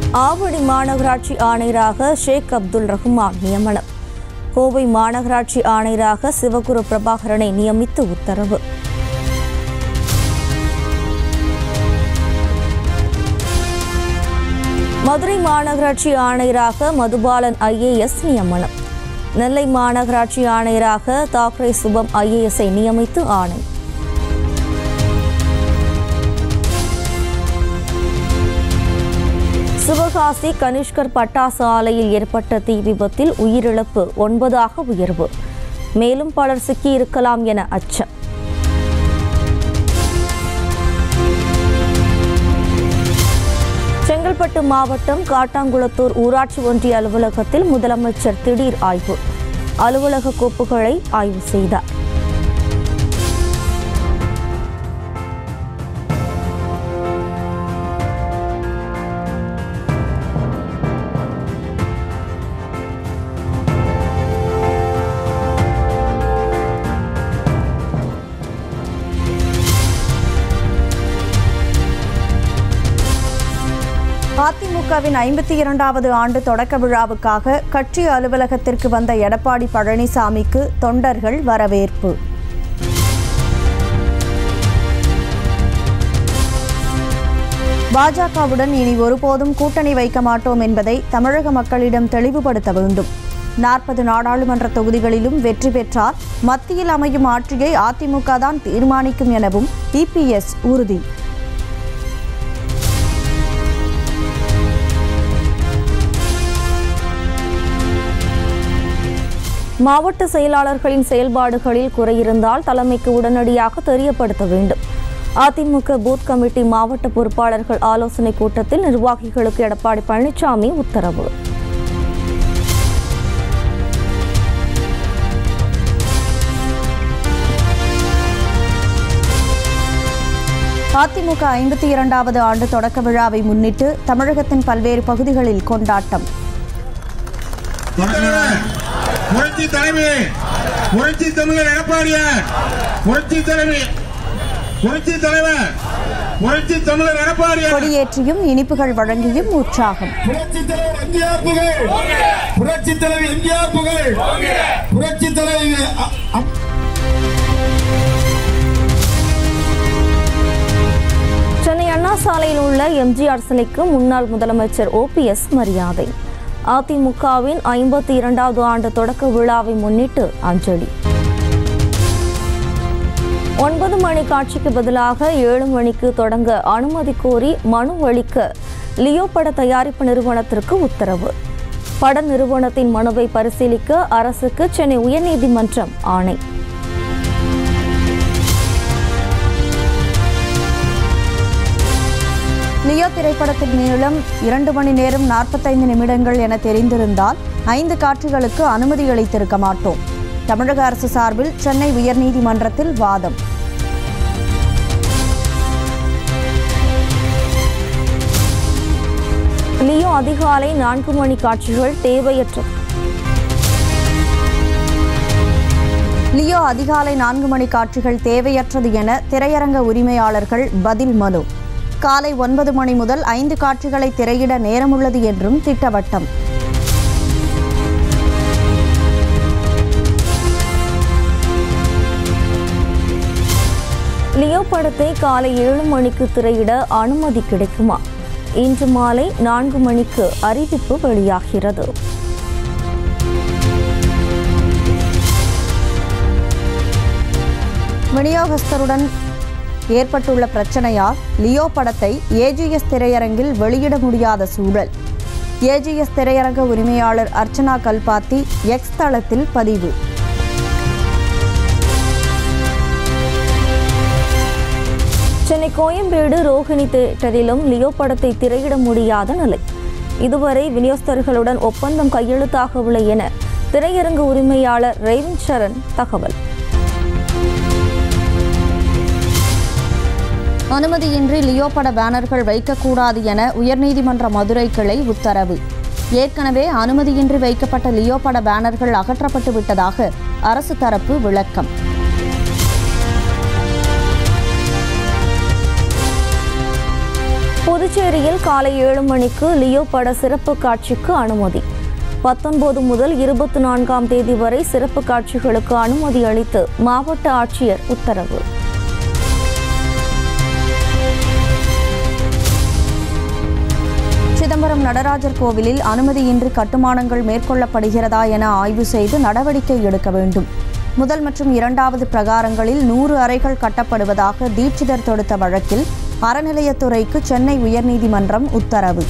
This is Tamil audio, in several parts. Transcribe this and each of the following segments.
ஆவடி மாநகராட்சி ஆணையராக ஷேக் அப்துல் ரஹ்மான் நியமனம் கோவை மாநகராட்சி ஆணையராக சிவகுரு பிரபாகரனை நியமித்து உத்தரவு மதுரை மாநகராட்சி ஆணையராக மதுபாலன் ஐஏஎஸ் நியமனம் நெல்லை மாநகராட்சி ஆணையராக தாக்கரே சுபம் ஐஏஎஸ்ஐ நியமித்து ஆணை சிவகாசி கனிஷ்கர் பட்டாசு ஆலையில் ஏற்பட்ட தீ விபத்தில் உயிரிழப்பு ஒன்பதாக உயர்வு மேலும் பலர் சிக்கியிருக்கலாம் என அச்சம் செங்கல்பட்டு மாவட்டம் காட்டாங்குளத்தூர் ஊராட்சி ஒன்றிய அலுவலகத்தில் முதலமைச்சர் திடீர் ஆய்வு அலுவலக கோப்புகளை ஆய்வு செய்தார் அதிமுகவின் ஐம்பத்தி இரண்டாவது ஆண்டு தொடக்க விழாவுக்காக கட்சி அலுவலகத்திற்கு வந்த எடப்பாடி பழனிசாமிக்கு தொண்டர்கள் வரவேற்பு பாஜகவுடன் இனி ஒருபோதும் கூட்டணி வைக்க மாட்டோம் என்பதை தமிழக மக்களிடம் தெளிவுபடுத்த வேண்டும் நாற்பது நாடாளுமன்ற தொகுதிகளிலும் வெற்றி பெற்றால் மத்தியில் அமையும் ஆட்சியை அதிமுக தான் தீர்மானிக்கும் எனவும் இபிஎஸ் உறுதி மாவட்ட செயலாளர்களின் செயல்பாடுகளில் குறை இருந்தால் தலைமைக்கு உடனடியாக தெரியப்படுத்த வேண்டும் அதிமுக பூத் கமிட்டி மாவட்ட பொறுப்பாளர்கள் ஆலோசனைக் கூட்டத்தில் நிர்வாகிகளுக்கு எடப்பாடி பழனிசாமி உத்தரவு அதிமுக ஐம்பத்தி இரண்டாவது ஆண்டு தொடக்க விழாவை முன்னிட்டு தமிழகத்தின் பல்வேறு பகுதிகளில் கொண்டாட்டம் தலைவர், புரட்சி தலைவி புரட்சி தமிழர் எடப்பாடியார் புரட்சி தலைவி புரட்சி தலைவர் புரட்சி தமிழர் எடப்பாடியார் கொடியேற்றியும் இனிப்புகள் வழங்கியும் உற்சாகம் புரட்சி தலைவர் எம்ஜிஆர் புகழ் புரட்சி தலைவி எம்ஜிஆர் புகழ் புரட்சி தலைவி அ- அ- சென்னை அண்ணா சாலையில் உள்ள எம்ஜிஆர் சிலைக்கு முன்னாள் முதலமைச்சர் ஓபிஎஸ் மரியாதை அதிமுகவின் ஐம்பத்தி இரண்டாவது ஆண்டு தொடக்க விழாவை முன்னிட்டு அஞ்சலி ஒன்பது மணி காட்சிக்கு பதிலாக ஏழு மணிக்கு தொடங்க அனுமதி கோரி மனு அளிக்க லியோ பட தயாரிப்பு நிறுவனத்திற்கு உத்தரவு பட நிறுவனத்தின் மனுவை பரிசீலிக்க அரசுக்கு சென்னை உயர்நீதிமன்றம் ஆணை லியோ திரைப்படத்தின் நீளம் இரண்டு மணி நேரம் நாற்பத்தைந்து நிமிடங்கள் என தெரிந்திருந்தால் ஐந்து காட்சிகளுக்கு அனுமதி அளித்திருக்க மாட்டோம் தமிழக அரசு சார்பில் சென்னை உயர்நீதிமன்றத்தில் வாதம் லியோ அதிகாலை நான்கு மணி காட்சிகள் தேவையற்றது லியோ அதிகாலை நான்கு மணி காட்சிகள் தேவையற்றது என திரையரங்க உரிமையாளர்கள் பதில் மனு காலை ஒன்பது மணி முதல் ஐந்து காட்சிகளை திரையிட நேரமுள்ளது என்றும் திட்டவட்டம் லியோ படத்தை காலை ஏழு மணிக்கு திரையிட அனுமதி கிடைக்குமா இன்று மாலை நான்கு மணிக்கு அறிவிப்பு வெளியாகிறது விநியோகஸ்தருடன் ஏற்பட்டுள்ள பிரச்சனையால் லியோ படத்தை ஏஜிஎஸ் திரையரங்கில் வெளியிட முடியாத சூழல் ஏஜிஎஸ் திரையரங்க உரிமையாளர் அர்ச்சனா கல்பாத்தி எக்ஸ் தளத்தில் பதிவு சென்னை கோயம்பேடு ரோஹிணி தியேட்டரிலும் லியோ படத்தை திரையிட முடியாத நிலை இதுவரை விநியோகஸ்தர்களுடன் ஒப்பந்தம் கையெழுத்தாகவில்லை என திரையரங்கு உரிமையாளர் ரேவன் சரண் தகவல் அனுமதியின்றி லியோ பட பேனர்கள் வைக்கக்கூடாது என உயர்நீதிமன்ற மதுரை கிளை உத்தரவு ஏற்கனவே அனுமதியின்றி வைக்கப்பட்ட லியோ பட பேனர்கள் அகற்றப்பட்டு விட்டதாக அரசு தரப்பு விளக்கம் புதுச்சேரியில் காலை ஏழு மணிக்கு லியோ பட சிறப்பு காட்சிக்கு அனுமதி பத்தொன்பது முதல் இருபத்தி நான்காம் தேதி வரை சிறப்பு காட்சிகளுக்கு அனுமதி அளித்து மாவட்ட ஆட்சியர் உத்தரவு சிதம்பரம் நடராஜர் கோவிலில் அனுமதியின்றி கட்டுமானங்கள் மேற்கொள்ளப்படுகிறதா என ஆய்வு செய்து நடவடிக்கை எடுக்க வேண்டும் முதல் மற்றும் இரண்டாவது பிரகாரங்களில் நூறு அறைகள் கட்டப்படுவதாக தீட்சிதர் தொடுத்த வழக்கில் அறநிலையத்துறைக்கு சென்னை உயர்நீதிமன்றம் உத்தரவு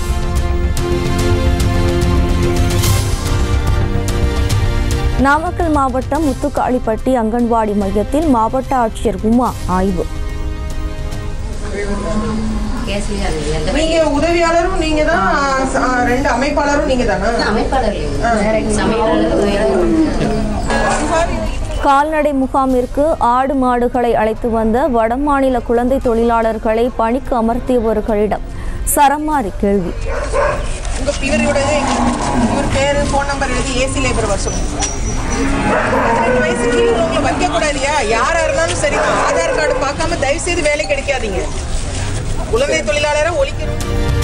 நாமக்கல் மாவட்டம் முத்துக்காளிப்பட்டி அங்கன்வாடி மையத்தில் மாவட்ட ஆட்சியர் உமா ஆய்வு நீங்க உதவியாளரும் நீங்க தான் ச- ரெண்டு அமைப்பாளரும் நீங்க தானா அமைப்பாளர் இல்லைங்க. சமையலாளர் உதவியாளர் கால்நடை முகாமிற்கு ஆடு மாடுகளை அழைத்து வந்த வடமாநில குழந்தை தொழிலாளர்களை பணிக்கு அமர்த்தியவர்களிடம் சரமாரி கேள்வி உங்க இவரோட இவர் பேரு ஃபோன் நம்பர் எழுதி ஏசி லேபர் வர சொல்லுங்க பதினெட்டு வயசு கீழே உங்களை வைக்க கூடாதியா யாரா இருந்தாலும் சரி ஆதார் கார்டு பார்க்காம தயவு செய்து வேலை கிடைக்காதீங்க குழந்தை தொழிலாளரை ஒழிக்கணும்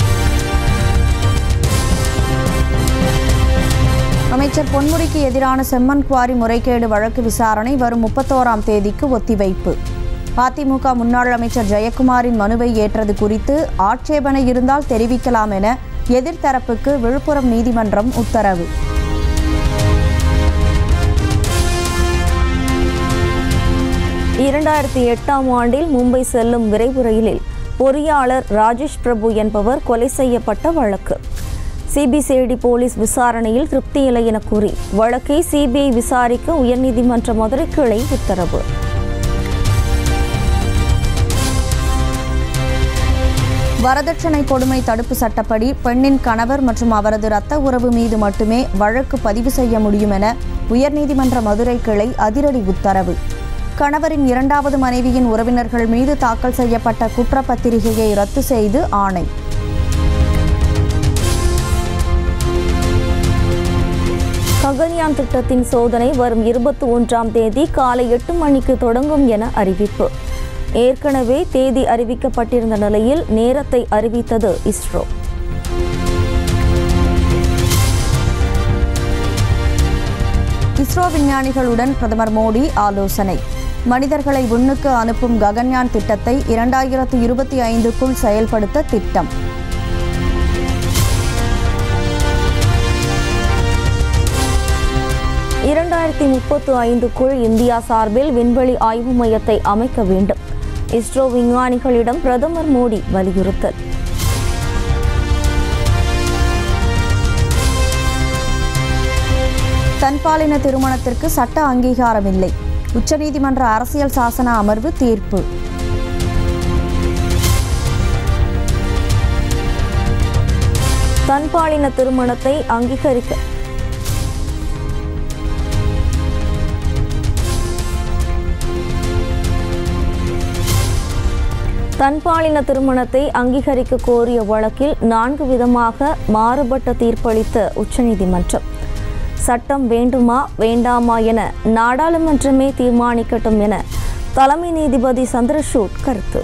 அமைச்சர் பொன்முடிக்கு எதிரான செம்மன் குவாரி முறைகேடு வழக்கு விசாரணை வரும் முப்பத்தோராம் தேதிக்கு ஒத்திவைப்பு அதிமுக முன்னாள் அமைச்சர் ஜெயக்குமாரின் மனுவை ஏற்றது குறித்து ஆட்சேபனை இருந்தால் தெரிவிக்கலாம் என எதிர்த்தரப்புக்கு விழுப்புரம் நீதிமன்றம் உத்தரவு இரண்டாயிரத்தி எட்டாம் ஆண்டில் மும்பை செல்லும் விரைவு ரயிலில் பொறியாளர் ராஜேஷ் பிரபு என்பவர் கொலை செய்யப்பட்ட வழக்கு சிபிசிஐடி போலீஸ் விசாரணையில் திருப்தி இல்லை என கூறி வழக்கை சிபிஐ விசாரிக்க உயர்நீதிமன்ற மதுரை கிளை உத்தரவு வரதட்சணை கொடுமை தடுப்பு சட்டப்படி பெண்ணின் கணவர் மற்றும் அவரது இரத்த உறவு மீது மட்டுமே வழக்கு பதிவு செய்ய முடியும் என உயர்நீதிமன்ற மதுரை கிளை அதிரடி உத்தரவு கணவரின் இரண்டாவது மனைவியின் உறவினர்கள் மீது தாக்கல் செய்யப்பட்ட குற்றப்பத்திரிகையை ரத்து செய்து ஆணை ககன்யான் திட்டத்தின் சோதனை வரும் இருபத்தி ஒன்றாம் தேதி காலை எட்டு மணிக்கு தொடங்கும் என அறிவிப்பு ஏற்கனவே தேதி அறிவிக்கப்பட்டிருந்த நிலையில் நேரத்தை அறிவித்தது இஸ்ரோ இஸ்ரோ விஞ்ஞானிகளுடன் பிரதமர் மோடி ஆலோசனை மனிதர்களை விண்ணுக்கு அனுப்பும் ககன்யான் திட்டத்தை இரண்டாயிரத்து இருபத்தி ஐந்துக்குள் செயல்படுத்த திட்டம் இரண்டாயிரத்தி முப்பத்து ஐந்துக்குள் இந்தியா சார்பில் விண்வெளி ஆய்வு மையத்தை அமைக்க வேண்டும் இஸ்ரோ விஞ்ஞானிகளிடம் பிரதமர் மோடி வலியுறுத்தல் தன்பாலின திருமணத்திற்கு சட்ட அங்கீகாரம் இல்லை உச்சநீதிமன்ற அரசியல் சாசன அமர்வு தீர்ப்பு தன்பாலின திருமணத்தை அங்கீகரிக்க தன்பாலின திருமணத்தை அங்கீகரிக்க கோரிய வழக்கில் நான்கு விதமாக மாறுபட்ட தீர்ப்பளித்த உச்சநீதிமன்றம் சட்டம் வேண்டுமா வேண்டாமா என நாடாளுமன்றமே தீர்மானிக்கட்டும் என தலைமை நீதிபதி சந்திரசூட் கருத்து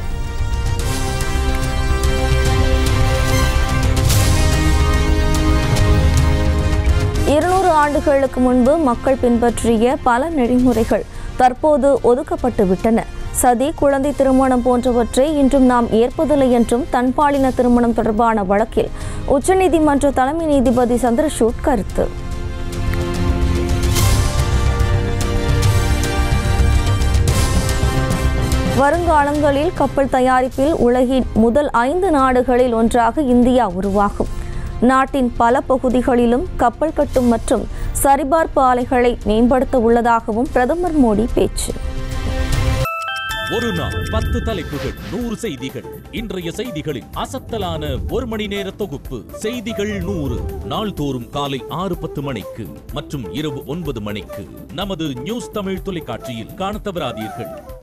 இருநூறு ஆண்டுகளுக்கு முன்பு மக்கள் பின்பற்றிய பல நெறிமுறைகள் தற்போது ஒதுக்கப்பட்டு விட்டன சதி குழந்தை திருமணம் போன்றவற்றை இன்றும் நாம் ஏற்பதில்லை என்றும் தன்பாலின திருமணம் தொடர்பான வழக்கில் உச்சநீதிமன்ற தலைமை நீதிபதி சந்திரசூட் கருத்து வருங்காலங்களில் கப்பல் தயாரிப்பில் உலகின் முதல் ஐந்து நாடுகளில் ஒன்றாக இந்தியா உருவாகும் நாட்டின் பல பகுதிகளிலும் கப்பல் கட்டும் மற்றும் சரிபார்ப்பு ஆலைகளை மேம்படுத்த உள்ளதாகவும் பிரதமர் மோடி பேச்சு ஒரு நாள் பத்து தலைப்புகள் நூறு செய்திகள் இன்றைய செய்திகளின் அசத்தலான ஒரு மணி நேர தொகுப்பு செய்திகள் நூறு நாள்தோறும் காலை ஆறு பத்து மணிக்கு மற்றும் இரவு ஒன்பது மணிக்கு நமது நியூஸ் தமிழ் தொலைக்காட்சியில் காணத் தவறாதீர்கள்